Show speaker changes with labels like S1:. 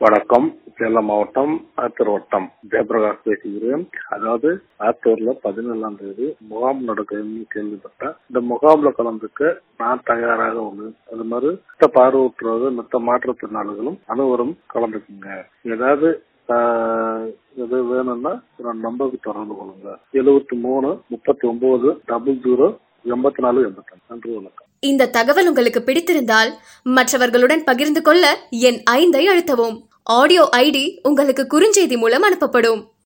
S1: வணக்கம் சேலம் மாவட்டம் ஆத்தூர் வட்டம் ஜெயபிரகாஷ் பேசுகிறேன் அதாவது ஆத்தூர்ல பதினேழாம் தேதி முகாம் நடக்குதுன்னு கேள்விப்பட்டேன் இந்த முகாம்ல கலந்துக்க நான் தயாராக உள்ளது அது மாதிரி மத்த பார்வையற்றோர் மத்த மாற்றுத்திறனாளிகளும் அனைவரும் கலந்துக்குங்க ஏதாவது ஆஹ், இது வேணும்னா ஒரு நம்பருக்கு தொடர்பு கொள்ளுங்க எழுபத்தி மூணு முப்பத்தி ஒன்பது டபுள் ஜீரோ எண்பத்தி நாலு எண்பத்தி நன்றி வணக்கம்
S2: இந்த தகவல் உங்களுக்கு பிடித்திருந்தால் மற்றவர்களுடன் பகிர்ந்து கொள்ள என் ஐந்தை அழுத்தவும் ஆடியோ ஐடி உங்களுக்கு குறுஞ்செய்தி மூலம் அனுப்பப்படும்